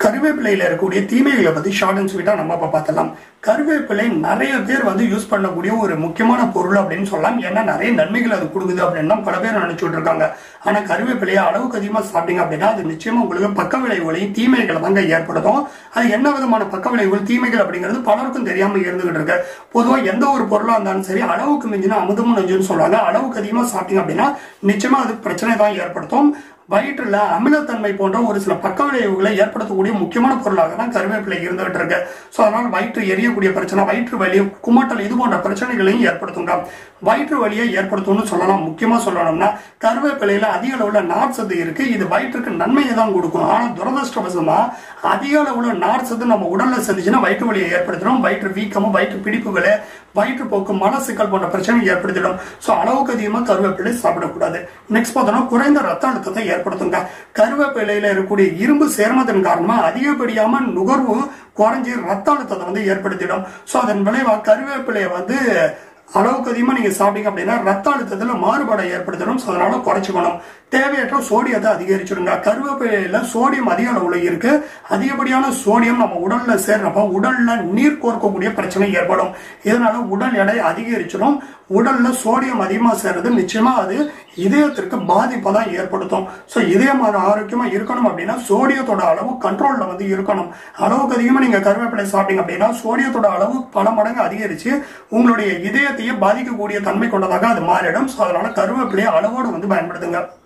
கருவேப்பிலையில இருக்கக்கூடிய தீமைகளை பத்தி ஷார்ட் அண்ட் ஸ்வீட்டா நம்ம இப்ப பார்த்தலாம் கருவேப்பிலை நிறைய பேர் வந்து யூஸ் பண்ணக்கூடிய ஒரு முக்கியமான பொருள் அப்படின்னு சொல்லலாம் ஏன்னா நிறைய நன்மைகள் அது கொடுக்குது அப்படின்னு தான் பல பேர் நினைச்சுட்டு இருக்காங்க ஆனா கருவேப்பிலையை அளவுக்கு அதிகமா சாப்பிட்டீங்க அப்படின்னா அது நிச்சயமா உங்களுக்கு பக்க விளைவுகளையும் தீமைகளை தாங்க ஏற்படுத்தும் அது என்ன விதமான பக்க விளைவுகள் தீமைகள் அப்படிங்கிறது பலருக்கும் தெரியாம இருந்துகிட்டு இருக்கு பொதுவா எந்த ஒரு பொருளா இருந்தாலும் சரி அளவுக்கு மிஞ்சினா அமுதமும் நெஞ்சுன்னு சொல்றாங்க அளவுக்கு அதிகமா சாப்பிட்டீங்க அப்படின்னா நிச்சயமா அது பிரச்சனை தான் ஏற்படுத்தும் வயிற்றுல அமிலத்தன்மை போன்ற ஒரு சில பக்க விளைவுகளை ஏற்படுத்தக்கூடிய முக்கியமான பொருளாக தான் கருவேப்பிலை இருந்துகிட்டு இருக்கு ஸோ அதனால வயிற்று எரியக்கூடிய பிரச்சனை வயிற்று வலி குமட்டல் இது போன்ற பிரச்சனைகளையும் ஏற்படுத்துங்க வயிற்று வலியை ஏற்படுத்தும்னு சொல்லலாம் முக்கியமா சொல்லணும்னா கருவேப்பிலையில அதிக அளவுல நார் சத்து இருக்கு இது வயிற்றுக்கு நன்மையை தான் கொடுக்கும் ஆனா துரதிருஷ்டவசமா அதிக அளவுல நார் சத்து நம்ம உடல்ல செஞ்சுச்சுன்னா வயிற்று வலியை ஏற்படுத்திடும் வயிற்று வீக்கமும் வயிற்று பிடிப்புகளை வயிற்றுப்போக்கு மலசிக்கல் போன்ற பிரச்சனை ஏற்படுத்திடும் ஸோ அளவுக்கு அதிகமாக கருவேப்பிலை சாப்பிடக்கூடாது நெக்ஸ்ட் பார்த்தோம்னா குறைந்த ரத்த அழுத்தத்தை ஏற்படுத்துங்க கருவேப்பிலையில இருக்கக்கூடிய இரும்பு சேர்மத்தின் காரணமா அதிகப்படியாம நுகர்வு குறைஞ்சி ரத்த அழுத்தத்தை வந்து ஏற்படுத்திடும் ஸோ அதன் விளைவா கருவேப்பிலையை வந்து அளவுக்கு அதிகமாக நீங்கள் சாப்பிட்டீங்க அப்படின்னா ரத்த அழுத்தத்தில் மாறுபாடை ஏற்படுத்தணும் ஸோ அதனால குறைச்சிக்கணும் தேவையற்ற சோடியத்தை அதிகரிச்சிடுங்க கருவேப்பிலையில சோடியம் அதிக அளவுல இருக்கு அதிகப்படியான சோடியம் நம்ம உடல்ல சேர்றப்ப உடல்ல நீர் கோர்க்கக்கூடிய பிரச்சனை ஏற்படும் இதனால உடல் எடை அதிகரிச்சிடும் உடல்ல சோடியம் அதிகமா சேர்றது நிச்சயமா அது இதயத்திற்கு பாதிப்பை தான் ஏற்படுத்தும் ஸோ இதயம் ஆரோக்கியமா இருக்கணும் அப்படின்னா சோடியத்தோட அளவு கண்ட்ரோல்ல வந்து இருக்கணும் அளவுக்கு அதிகமா நீங்க கருவேப்பிலை சாப்பிட்டீங்க அப்படின்னா சோடியத்தோட அளவு பல மடங்கு அதிகரிச்சு உங்களுடைய இதயத்தையே பாதிக்கக்கூடிய தன்மை கொண்டதாக அது மாறிடும் ஸோ அதனால கருவேப்பிலையை அளவோடு வந்து பயன்படுத்துங்க